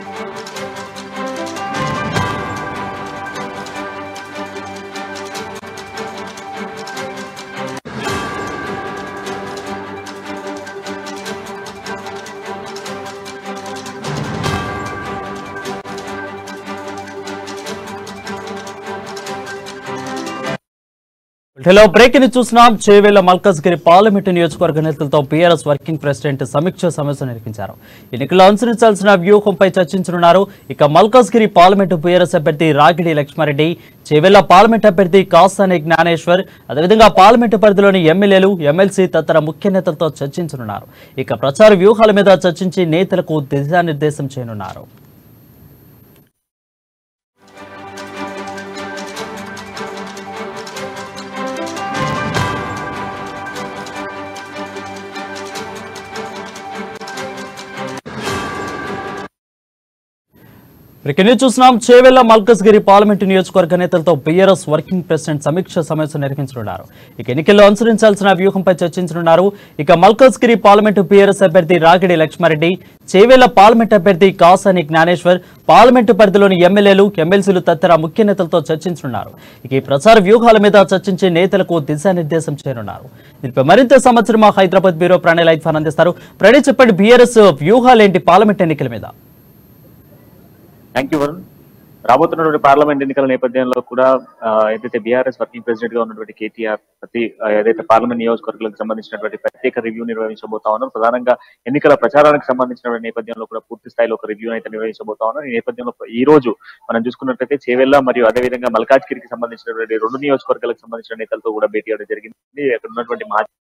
Hello break ని చూసినాం Chevella Malkajgiri parliament నియోజకవర్గ నేతలతో బీఆర్ఎస్ వర్కింగ్ ప్రెసిడెంట్ సమీక్ష సమావేశం నిర్వహించారు ఎన్నికల్లో అనుసరించాల్సిన వ్యూహంపై చర్చించనున్నారు ఇక మల్కజ్గిరి పార్లమెంటు బీఆర్ఎస్ అభ్యర్థి రాగిడి లక్ష్మారెడ్డి చేవెళ్ల పార్లమెంట్ అభ్యర్థి కాసాని జ్ఞానేశ్వర్ అదేవిధంగా పార్లమెంటు పరిధిలోని ఎమ్మెల్యేలు ఎమ్మెల్సీ తదితర ముఖ్య నేతలతో చర్చించనున్నారు ఇక ప్రచార వ్యూహాల మీద చర్చించి నేతలకు దిశానిర్దేశం చేయనున్నారు ఇక్కడ చూస్తున్నాం చేవెళ్ల మల్కజ్గిరి పార్లమెంటు నియోజకవర్గ నేతలతో బీఆర్ఎస్ వర్కింగ్ ప్రెసిడెంట్ సమీక్ష సమావేశం నిర్వహించనున్నారు ఇక ఎన్నికల్లో అనుసరించాల్సిన వ్యూహంపై చర్చించనున్నారు ఇక మల్కజ్గిరి పార్లమెంటు బీఆర్ఎస్ అభ్యర్థి రాగిడి లక్ష్మారెడ్డి చేవెళ్ల పార్లమెంట్ అభ్యర్థి కాసాని జ్ఞానేశ్వర్ పార్లమెంటు పరిధిలోని ఎమ్మెల్యేలు ఎమ్మెల్సీలు తదితర ముఖ్య నేతలతో చర్చించనున్నారు ఇక ఈ ప్రచార వ్యూహాల మీద చర్చించి నేతలకు దిశానిర్దేశం చేయనున్నారు దీనిపై మరింత సమాచారం మా హైదరాబాద్ బ్యూరో ప్రణయ్ లైఫ్ అందిస్తారు ప్రణయ్ చెప్పండి బీఆర్ఎస్ వ్యూహాలేంటి పార్లమెంట్ ఎన్నికల మీద థ్యాంక్ యూ వరుణ్ రాబోతున్నటువంటి పార్లమెంట్ ఎన్నికల నేపథ్యంలో కూడా ఆ, ఏదైతే బీఆర్ఎస్ వర్కింగ్ ప్రెసిడెంట్ గా ఉన్నటువంటి కేటీఆర్ ప్రతి ఆ, ఏదైతే పార్లమెంట్ నియోజకవర్గాలకు సంబంధించినటువంటి ప్రత్యేక రివ్యూ నిర్వహించబోతా ఉన్నారు ప్రధానంగా ఎన్నికల ప్రచారానికి సంబంధించినటువంటి నేపథ్యంలో కూడా పూర్తి స్థాయిలో ఒక రివ్యూ అయితే నిర్వహించబోతా ఉన్నారు ఈ నేపథ్యంలో ఈ రోజు మనం చూసుకున్నట్లయితే చేవెళ్ల మరియు అదేవిధంగా మల్కాజ్గిరికి సంబంధించినటువంటి రెండు నియోజకవర్గాలకు సంబంధించిన నేతలతో కూడా భేటీ అవడం జరిగింది అక్కడ ఉన్నటువంటి మాజీ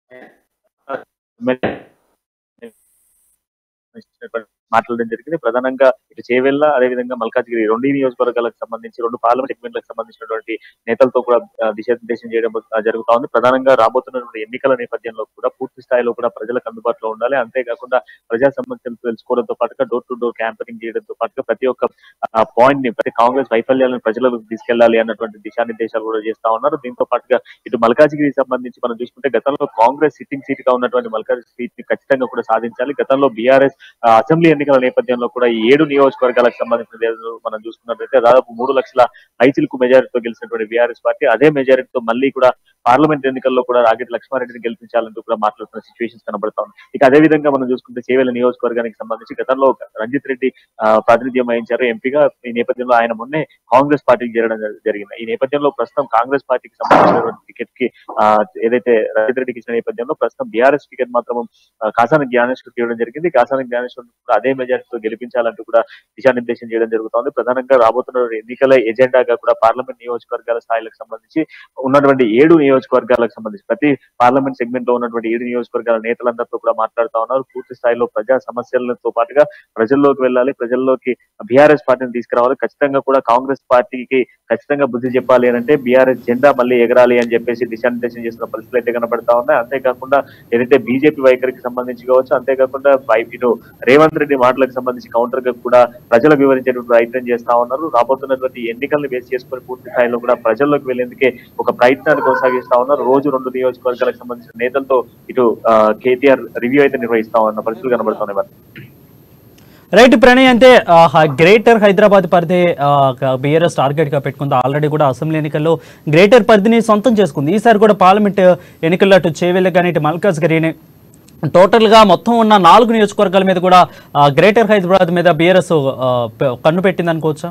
మాట్లాడడం జరిగింది ప్రధానంగా ఇటు చేవెళ్ళ అదేవిధంగా మల్కాజ్గిరి రెండు నియోజకవర్గాలకు సంబంధించి రెండు పార్లమెంట్ సెగ్మెంట్లకు సంబంధించినటువంటి నేతలతో కూడా ఆ, దిశానిర్దేశం చేయడం ఆ, జరుగుతా ఉంది ప్రధానంగా రాబోతున్నటువంటి ఎన్నికల నేపథ్యంలో కూడా పూర్తి స్థాయిలో కూడా ప్రజలకు అందుబాటులో ఉండాలి అంతేకాకుండా ప్రజా సమస్యలు తెలుసుకోవడంతో పాటుగా డోర్ టు డోర్ క్యాంపెనింగ్ చేయడంతో పాటుగా ప్రతి ఒక్క పాయింట్ ని ప్రతి కాంగ్రెస్ వైఫల్యాలను ప్రజలకు తీసుకెళ్లాలి అన్నటువంటి దిశానిర్దేశాలు కూడా చేస్తా ఉన్నారు దీంతో పాటుగా ఇటు మల్కాజ్గిరికి సంబంధించి మనం చూసుకుంటే గతంలో కాంగ్రెస్ సిట్టింగ్ సీట్ గా ఉన్నటువంటి మల్కాజ్ సీట్ ని ఖచ్చితంగా కూడా సాధించాలి గతంలో బీఆర్ఎస్ అసెంబ్లీ ఎన్నికల నేపథ్యంలో కూడా ఈ ఏడు నియోజకవర్గాలకు సంబంధించిన నేతలు మనం చూసుకున్నట్లయితే దాదాపు మూడు లక్షల పైచిలకు మెజారిటీతో గెలిచినటువంటి బీఆర్ఎస్ పార్టీ అదే మెజారిటీతో మళ్ళీ కూడా పార్లమెంట్ ఎన్నికల్లో కూడా రాగిటి లక్ష్మారెడ్డిని గెలిపించాలంటూ కూడా మాట్లాడుతున్న సిచ్యువేషన్స్ కనబడతా ఉంది ఇక అదే విధంగా మనం చూసుకుంటే చేవేల నియోజకవర్గానికి సంబంధించి గతంలో రంజిత్ రెడ్డి ఆ, ప్రాతినిధ్యం వహించారు ఎంపీగా ఈ నేపథ్యంలో ఆయన మొన్నే కాంగ్రెస్ పార్టీకి చేరడం జరి- జరిగింది ఈ నేపథ్యంలో ప్రస్తుతం కాంగ్రెస్ పార్టీకి సంబంధించినటువంటి టికెట్ కి ఆ, ఏదైతే రంజిత్ రెడ్డికి ఇచ్చిన నేపథ్యంలో ప్రస్తుతం బీఆర్ఎస్ టికెట్ మాత్రం ఆ, కాసాని జ్ఞానేశ్వర్ ఇవ్వడం జరిగింది కాసాని జ్ఞానేశ్వర్ కూడా అదే మెజారిటీతో గెలిపించాలంటూ కూడా దిశానిర్దేశం చేయడం జరుగుతోంది ప్రధానంగా రాబోతున్న ఎన్నికల ఎజెండాగా కూడా పార్లమెంట్ నియోజకవర్గాల స్థాయిలకు సంబంధించి ఉన్నటువంటి ఏడు నియోజకవర్గాలకు సంబంధించి ప్రతి పార్లమెంట్ సెగ్మెంట్ లో ఉన్నటువంటి ఏడు నియోజకవర్గాల నేతలందరితో కూడా మాట్లాడుతా ఉన్నారు పూర్తి స్థాయిలో ప్రజా సమస్యలతో పాటుగా ప్రజల్లోకి వెళ్ళాలి ప్రజల్లోకి బీఆర్ఎస్ పార్టీని తీసుకురావాలి ఖచ్చితంగా కూడా కాంగ్రెస్ పార్టీకి ఖచ్చితంగా బుద్ధి చెప్పాలి అని అంటే బీఆర్ఎస్ జెండా మళ్ళీ ఎగరాలి అని చెప్పేసి దిశానిర్దేశం చేస్తున్న పరిస్థితులు అయితే కనబడతా ఉన్నాయి అంతేకాకుండా ఏదైతే బీజేపీ వైఖరికి సంబంధించి కావచ్చు అంతేకాకుండా వై- ఇటు రేవంత్ రెడ్డి మాటలకు సంబంధించి కౌంటర్ గా కూడా ప్రజలకు వివరించేటువంటి ప్రయత్నం చేస్తా ఉన్నారు రాబోతున్నటువంటి ఎన్నికలను బేస్ చేసుకొని పూర్తి స్థాయిలో కూడా ప్రజల్లోకి వెళ్లేందుకే ఒక ప్రయత్నాన్ని కొనసాగిస్తా ఉన్నారు రోజు రెండు నియోజకవర్గాలకు సంబంధించిన నేతలతో ఇటు కేటీఆర్ రివ్యూ అయితే నిర్వహిస్తా ఉన్న పరిస్థితులు కనబడుతున్నాయి మరి. రైట్ ప్రణయ్ అంటే ఆ, గ్రేటర్ హైదరాబాద్ పరిధి బీఆర్ఎస్ టార్గెట్ గా పెట్టుకుంది ఆల్రెడీ కూడా అసెంబ్లీ ఎన్నికల్లో గ్రేటర్ పరిధిని సొంతం చేసుకుంది ఈసారి కూడా పార్లమెంట్ ఎన్నికల్లో అటు చేవెళ్ళ కానీ ఇటు మల్కాజ్ గరీని టోటల్ గా మొత్తం ఉన్న నాలుగు నియోజకవర్గాల మీద కూడా ఆ, గ్రేటర్ హైదరాబాద్ మీద బీఆర్ఎస్ కన్ను పెట్టింది అనుకోవచ్చా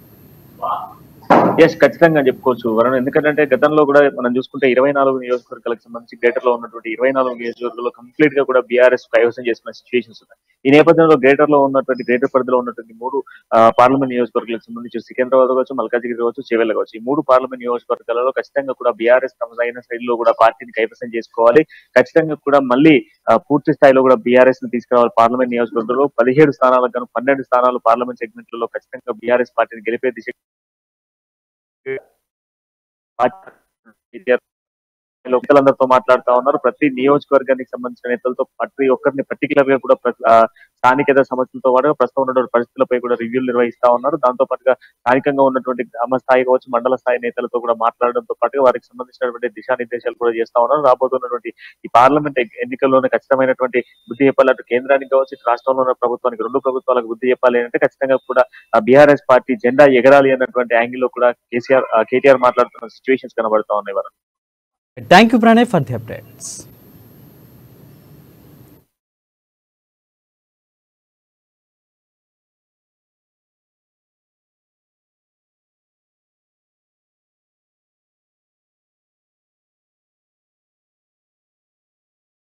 ఎస్ ఖచ్చితంగా చెప్పుకోవచ్చు వరుణ్ ఎందుకంటే గతంలో కూడా మనం చూసుకుంటే ఇరవై నాలుగు నియోజకవర్గాలకు సంబంధించి గ్రేటర్ లో ఉన్నటువంటి ఇరవై నాలుగు నియోజకవర్గాల్లో కంప్లీట్ గా కూడా బీఆర్ఎస్ కైవసం చేసుకున్న సిచ్యువేషన్స్ ఉన్నాయి ఈ నేపథ్యంలో గ్రేటర్ లో ఉన్నటువంటి గ్రేటర్ పరిధిలో ఉన్నటువంటి మూడు ఆ, పార్లమెంట్ నియోజకవర్గాలకు సంబంధించి సికింద్రాబాద్ కావచ్చు మల్కాజిగిరి కావచ్చు చేవెళ్ళ కావచ్చు ఈ మూడు పార్లమెంట్ నియోజకవర్గాలలో ఖచ్చితంగా కూడా బీఆర్ఎస్ తమదైన శైలిలో కూడా పార్టీని కైవసం చేసుకోవాలి ఖచ్చితంగా కూడా మళ్ళీ ఆ, పూర్తి స్థాయిలో కూడా బీఆర్ఎస్ ని తీసుకురావాలి పార్లమెంట్ నియోజకవర్గంలో పదిహేడు స్థానాలకు గాను పన్నెండు స్థానాలు పార్లమెంట్ సెగ్మెంట్లలో ఖచ్చితంగా బీఆర్ఎస్ పార్టీని గెలిపే దిశ నేతలందరితో మాట్లాడుతా ఉన్నారు ప్రతి నియోజకవర్గానికి సంబంధించిన నేతలతో ప్రతి ఒక్కరిని పర్టికులర్ గా కూడా ప్ర- ఆ, స్థానికేతర సమస్యలతో పాటుగా ప్రస్తుతం ఉన్నటువంటి పరిస్థితులపై కూడా రివ్యూలు నిర్వహిస్తా ఉన్నారు దాంతో పాటుగా స్థానికంగా ఉన్నటువంటి గ్రామ స్థాయి కావచ్చు మండల స్థాయి నేతలతో కూడా మాట్లాడడంతో పాటుగా వారికి సంబంధించినటువంటి దిశానిర్దేశాలు కూడా చేస్తా ఉన్నారు రాబోతున్నటువంటి ఈ పార్లమెంట్ ఎగ్- ఎన్నికల్లోనే ఖచ్చితమైనటువంటి బుద్ధి చెప్పాలి అటు కేంద్రానికి కావచ్చు ఇటు రాష్ట్రంలో ఉన్న ప్రభుత్వానికి రెండు ప్రభుత్వాలకు బుద్ధి చెప్పాలి అంటే ఖచ్చితంగా కూడా బీఆర్ఎస్ పార్టీ జెండా ఎగరాలి అన్నటువంటి యాంగిల్ లో కూడా కేసీఆర్ కేటీఆర్ మాట్లాడుతున్న సిచ్యువేషన్స్ కనబడతా ఉన్నాయి వారు thank you Pranay for the updates